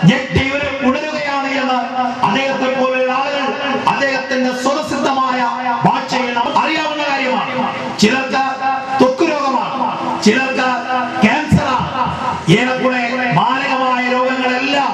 ഞെട്ടി ഉണ- ഉണരുകയാണ് എന്ന് അദ്ദേഹത്തെ പോലുള്ള ആളുകൾ അദ്ദേഹത്തിന്റെ സ്വതസിദ്ധമായ ഭാഷയിൽ നമുക്ക് അറിയാവുന്ന കാര്യമാണ് ചിലർക്ക് ത്വക്ക് രോഗമാണ് ചിലർക്ക് ക്യാൻസറാണ് ഏറെക്കുറെ മാരകമായ രോഗങ്ങളെല്ലാം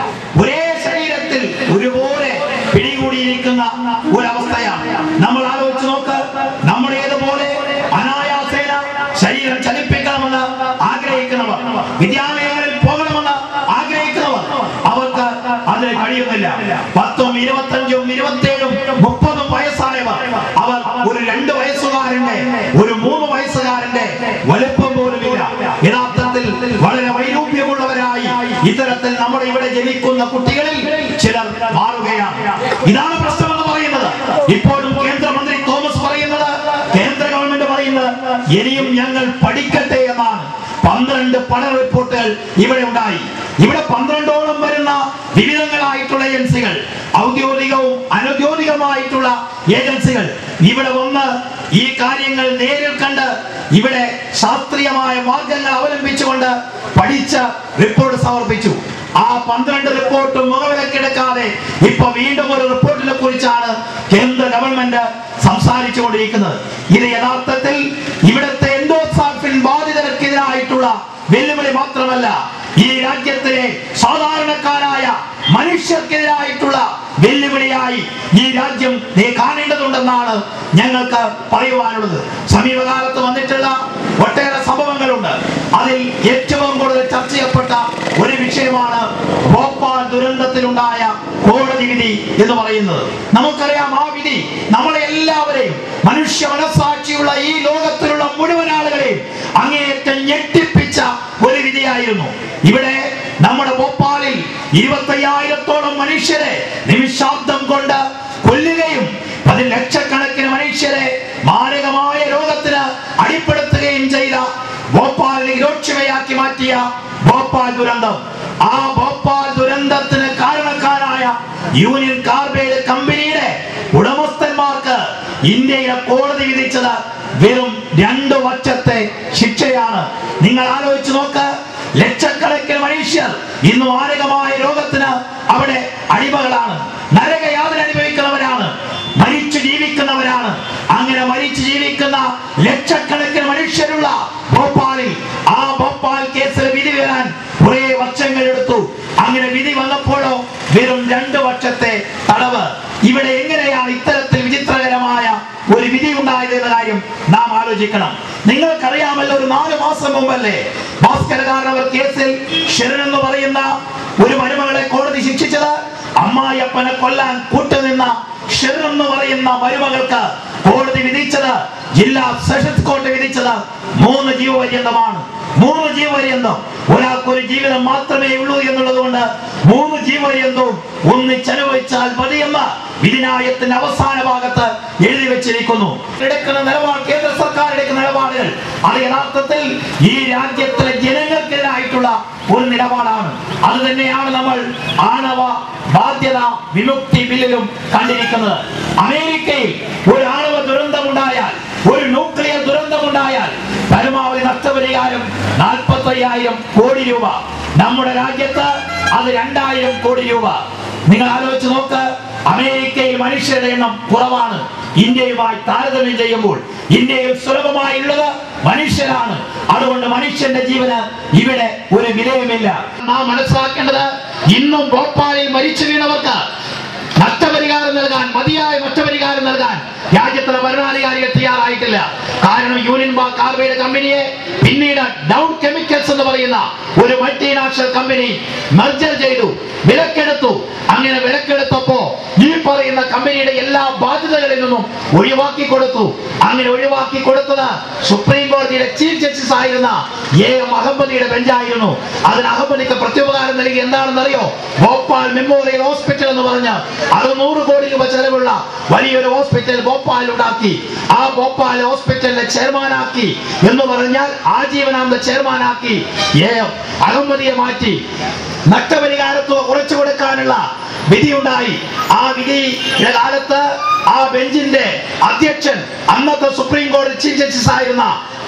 ഒരേ ശരീരത്തിൽ ഒരുപോലെ പിടികൂടിയിരിക്കുന്ന ഒരവസ്ഥയാണ് നമ്മൾ ആലോചിച്ച് നോക്ക് നമ്മൾ ഏതുപോലെ അനായാസേന ശരീരം ചലിപ്പിക്കണമെന്ന് ആഗ്രഹിക്കുന്നവർ വിദ്യാലയങ്ങളിൽ പോകണമെന്ന് ആഗ്രഹിക്കുന്നവർ അവർക്ക് അതിന് കഴിയുന്നില്ല പത്തും ഇരുപത്തഞ്ചും ഇരുപത്തേഴും മുപ്പതും വയസ്സായവർ അവർ ഒരു രണ്ട് വയസ്സുകാരന്റെ ഒരു മൂന്ന് വയസ്സുകാരന്റെ വലുപ്പം പോലുമില്ല യഥാർത്ഥത്തിൽ വളരെ വൈരൂപ്യമുള്ളവരായി ഇത്തരത്തിൽ നമ്മുടെ ഇവിടെ ജനിക്കുന്ന കുട്ടികളിൽ ചിലർ മാറുകയാണ് ഇതാണ് പ്രശ്നമെന്ന് പറയുന്നത് ഇപ്പോഴും കേന്ദ്രമന്ത്രി തോമസ് പറയുന്നത് കേന്ദ്ര ഗവൺമെന്റ് പറയുന്നത് ഇനിയും ഞങ്ങൾ പഠിക്കട്ടെ എന്നാണ് പന്ത്രണ്ട് പഠന റിപ്പോർട്ടുകൾ ഇവിടെ ഉണ്ടായി ഇവിടെ പന്ത്രണ്ടോളം വരുന്ന വിവിധങ്ങളായിട്ടുള്ള ഏജൻസികൾ ഔദ്യോഗികവും അനൗദ്യോഗികമായിട്ടുള്ള ഏജൻസികൾ ഇവിടെ വന്ന് ഈ കാര്യങ്ങൾ നേരിൽ കണ്ട് ഇവിടെ ശാസ്ത്രീയമായ മാർഗങ്ങൾ അവലംബിച്ചുകൊണ്ട് പഠിച്ച റിപ്പോർട്ട് സമർപ്പിച്ചു ആ പന്ത്രണ്ട് റിപ്പോർട്ട് മുഖവിലക്കെടുക്കാതെ ഇപ്പൊ വീണ്ടും ഒരു റിപ്പോർട്ടിനെ കുറിച്ചാണ് കേന്ദ്ര ഗവൺമെന്റ് സംസാരിച്ചുകൊണ്ടിരിക്കുന്നത് ഇത് യഥാർത്ഥത്തിൽ ഇവിടുത്തെ എൻഡോസാഫിൻ ബാധിതർക്കെതിരായിട്ടുള്ള വെല്ലുവിളി മാത്രമല്ല ഈ രാജ്യത്തിലെ സാധാരണക്കാരായ മനുഷ്യർക്കെതിരായിട്ടുള്ള വെല്ലുവിളിയായി ഈ രാജ്യം നീ കാണേണ്ടതുണ്ടെന്നാണ് ഞങ്ങൾക്ക് പറയുവാനുള്ളത് സമീപകാലത്ത് വന്നിട്ടുള്ള ഒട്ടേറെ സംഭവങ്ങളുണ്ട് അതിൽ ഏറ്റവും കൂടുതൽ ചർച്ച ചെയ്യപ്പെട്ട ഒരു വിഷയമാണ് ഭോപ്പാൽ ദുരന്തത്തിലുണ്ടായ കോടതി വിധി എന്ന് പറയുന്നത് നമുക്കറിയാം ആ വിധി നമ്മളെ എല്ലാവരെയും മനുഷ്യ മനസ്സാക്ഷിയുള്ള ഈ ലോകത്തിലുള്ള മുഴുവൻ ആളുകളെയും അങ്ങേയറ്റം ഞെട്ടിപ്പിച്ച ഒരു വിധിയായിരുന്നു ഇവിടെ നമ്മുടെ ഭോപ്പാലിൽ ഇരുപത്തയ്യായിരത്തോളം മനുഷ്യരെ നിമിഷാബ്ദം കൊണ്ട് കൊല്ലുകയും അതിൽ ലക്ഷക്കണക്കിന് മനുഷ്യരെ മാരകമായ രോഗത്തിന് അടിപ്പെടുത്തുകയും ചെയ്ത ഭോപ്പാലിനെ ഹിരോഷിമയാക്കി മാറ്റിയ ഭോപ്പാൽ ദുരന്തം ആ ഭോപ്പാൽ ദുരന്തത്തിന് കാരണക്കാരായ യൂണിയൻ കാർബൈഡ് കമ്പനിയുടെ ഉടമസ്ഥന്മാർക്ക് ഇന്ത്യയിലെ കോടതി വിധിച്ചത് വെറും രണ്ടു വർഷത്തെ ശിക്ഷയാണ് നിങ്ങൾ ആലോചിച്ച് നോക്ക് ലക്ഷക്കണക്കിന് മനുഷ്യർ ഇന്ന് മാരകമായ രോഗത്തിന് അവിടെ അടിമകളാണ് നരകയാതന അനുഭവിക്കുന്നവരാണ് മരിച്ചു ജീവിക്കുന്നവരാണ് അങ്ങനെ മരിച്ചു ജീവിക്കുന്ന ലക്ഷക്കണക്കിന് മനുഷ്യരുള്ള ഭോപ്പാലിൽ ആ ഭോപ്പാൽ കേസിൽ വിധി വരാൻ കുറെ വർഷങ്ങൾ എടുത്തു അങ്ങനെ വിധി വന്നപ്പോഴോ വെറും രണ്ട് വർഷത്തെ തടവ് ഇവിടെ എങ്ങനെയാണ് ഇത്തരത്തിൽ വിചിത്രകരമായ ഒരു വിധി ഉണ്ടായത് എന്ന കാര്യം നാം ആലോചിക്കണം നിങ്ങൾക്കറിയാമല്ലോ ഒരു നാല് മാസം മുമ്പല്ലേ ഭാസ്കരകാരനവർ കേസിൽ ഷെറിൻ എന്ന് പറയുന്ന ഒരു മരുമകളെ കോടതി ശിക്ഷിച്ചത് അമ്മായിയപ്പനെ കൊല്ലാൻ കൂട്ടുനിന്ന ഷെറിൻ എന്ന് പറയുന്ന മരുമകൾക്ക് കോടതി വിധിച്ചത് ജില്ലാ സെഷൻസ് കോടതി വിധിച്ചത് മൂന്ന് ജീവപര്യന്തമാണ് മൂന്ന് ജീവപര്യന്തം ഒരാൾക്ക് ഒരു ജീവിതം മാത്രമേ ഉള്ളൂ എന്നുള്ളത് കൊണ്ട് മൂന്ന് ജീവപര്യന്തവും ഒന്നിച്ചനുഭവിച്ചാൽ മതിയെന്ന് വിധിനായത്തിന്റെ അവസാന ഭാഗത്ത് എഴുതി വെച്ചിരിക്കുന്നു എടുക്കുന്ന നിലപാട് കേന്ദ്ര സർക്കാർ എടുക്കുന്ന നിലപാടുകൾ അത് യഥാർത്ഥത്തിൽ ഈ രാജ്യത്തിലെ ജനങ്ങൾക്കെതിരായിട്ടുള്ള ഒരു നിലപാടാണ് അത് തന്നെയാണ് നമ്മൾ ആണവ ബാധ്യത വിമുക്തി ബില്ലിലും കണ്ടിരിക്കുന്നത് അമേരിക്കയിൽ ഒരു ആണവ ദുരന്തമുണ്ടായാൽ ഒരു ന്യൂക്ലിയർ ദുരന്തമുണ്ടായാൽ പരമാവധി നഷ്ടപരിഹാരം നാൽപ്പത്തി അയ്യായിരം കോടി രൂപ നമ്മുടെ രാജ്യത്ത് അത് രണ്ടായിരം കോടി രൂപ നിങ്ങൾ ആലോചിച്ച് നോക്ക് അമേരിക്കയിൽ മനുഷ്യരുടെ എണ്ണം കുറവാണ് ഇന്ത്യയുമായി താരതമ്യം ചെയ്യുമ്പോൾ ഇന്ത്യയിൽ സുലഭമായുള്ളത് മനുഷ്യരാണ് അതുകൊണ്ട് മനുഷ്യന്റെ ജീവന് ഇവിടെ ഒരു വിലയുമില്ല നാം മനസ്സിലാക്കേണ്ടത് ഇന്നും ഭോപ്പാലിൽ മരിച്ചു വീണവർക്ക് നഷ്ടപരിഹാരം നൽകാൻ മതിയായ നഷ്ടപരിഹാരം നൽകാൻ രാജ്യത്തിലെ ഭരണാധികാരികൾ തയ്യാറായിട്ടില്ല കാരണം യൂണിയൻ ബാ കാർബൈഡ് കമ്പനിയെ പിന്നീട് ഡൗൺ കെമിക്കൽസ് എന്ന് പറയുന്ന ഒരു മൾട്ടിനാഷണൽ കമ്പനി മെർജർ ചെയ്തു വിലക്കെടുത്തു അങ്ങനെ വിലക്കെടുത്തപ്പോ ഈ പറയുന്ന കമ്പനിയുടെ എല്ലാ ബാധ്യതകളിൽ നിന്നും ഒഴിവാക്കി കൊടുത്തു അങ്ങനെ ഒഴിവാക്കി കൊടുത്തത് സുപ്രീം കോടതിയുടെ ചീഫ് ജസ്റ്റിസ് ആയിരുന്ന എ എം അഹമ്മദിയുടെ ബെഞ്ചായിരുന്നു അതിന് അഹമ്മദിക്ക് പ്രത്യുപകാരം നൽകി എന്താണെന്നറിയോ ഭോപ്പാൽ മെമ്മോറിയൽ ഹോസ്പിറ്റൽ എന്ന് പറഞ്ഞ് അറുന്നൂറ് കോടി രൂപ ചെലവുള്ള വലിയൊരു ഹോസ്പിറ്റൽ ഭോപ്പാൽ ഉണ്ടാക്കി ആ ഭോപ്പാൽ ഹോസ്പിറ്റലിലെ ചെയർമാനാക്കി എന്ന് പറഞ്ഞാൽ ആജീവനാന്ത ചെയർമാനാക്കി എ എം അഹമ്മദിയെ മാറ്റി നഷ്ടപരിഹാരത്തുക കുറച്ചു കൊടുക്കാനുള്ള വിധിയുണ്ടായി ആ വിധിയുടെ കാലത്ത് ആ ബെഞ്ചിന്റെ അധ്യക്ഷൻ അന്നത്തെ സുപ്രീം കോടതി ചീഫ് ജസ്റ്റിസ് ആയിരുന്ന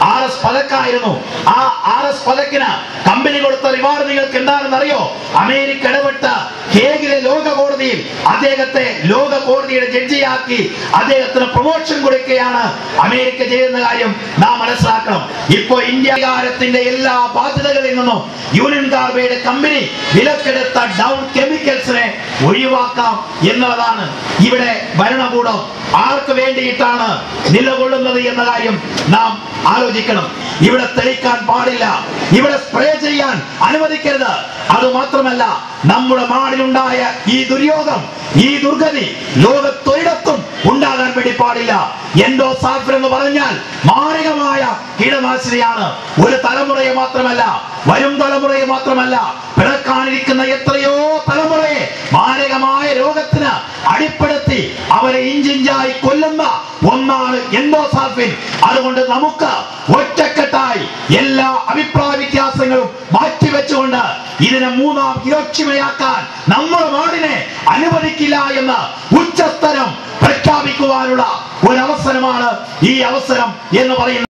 ആർ എസ് പതക്കായിരുന്നു ആ ആർ എസ് പതക്കിന് കമ്പനി കൊടുത്ത റിവാർഡ് നിങ്ങൾക്ക് എന്താണെന്ന് അറിയോ അമേരിക്ക ഇടപെട്ട ഹേഗിലെ ലോക കോടതിയിൽ അദ്ദേഹത്തെ ലോക കോടതിയുടെ ജഡ്ജിയാക്കി അദ്ദേഹത്തിന് പ്രൊമോഷൻ കൊടുക്കുകയാണ് അമേരിക്ക ചെയ്യുന്ന കാര്യം നാം മനസ്സിലാക്കണം ഇപ്പോ ഇന്ത്യ അധികാരത്തിന്റെ എല്ലാ ബാധ്യതകളിൽ നിന്നും യൂണിയൻ കാർബൈഡ് കമ്പനി വിലക്കെടുത്ത ഡൗൺ കെമിക്കൽസിനെ ഒഴിവാക്കാം എന്നുള്ളതാണ് ഇവിടെ ഭരണകൂടം ആർക്ക് വേണ്ടിയിട്ടാണ് നിലകൊള്ളുന്നത് എന്ന കാര്യം നാം ആലോചിക്കണം ഇവിടെ തെളിക്കാൻ പാടില്ല ഇവിടെ സ്പ്രേ ചെയ്യാൻ അനുവദിക്കരുത് അത് മാത്രമല്ല നമ്മുടെ നാടിലുണ്ടായ ഈ ദുര്യോഗം ഈ ദുർഗതി ലോകത്തൊരിടത്തും ഉണ്ടാകാൻ വേണ്ടി പാടില്ല എൻഡോ സാഫർ എന്ന് പറഞ്ഞാൽ മാരകമായ കീടനാശിനിയാണ് ഒരു തലമുറയെ മാത്രമല്ല വരും തലമുറയെ മാത്രമല്ല പിറക്കാനിരിക്കുന്ന എത്രയോ തലമുറയെ മാരകമായ രോഗത്തിന് അടിപ്പെടുത്തി അവരെ ഇഞ്ചിഞ്ചായി കൊല്ലുന്ന ഒന്നാണ് എൻഡോസാൽഫിൻ അതുകൊണ്ട് നമുക്ക് ഒറ്റക്കെട്ടായി എല്ലാ അഭിപ്രായ വ്യത്യാസങ്ങളും മാറ്റിവെച്ചുകൊണ്ട് ഇതിനെ മൂന്നാം ഹിരോഷിമയാക്കാൻ നമ്മുടെ നാടിനെ അനുവദിക്കില്ല എന്ന് ഉച്ചസ്ഥരം പ്രഖ്യാപിക്കുവാനുള്ള ഒരു അവസരമാണ് ഈ അവസരം എന്ന് പറയുന്നത്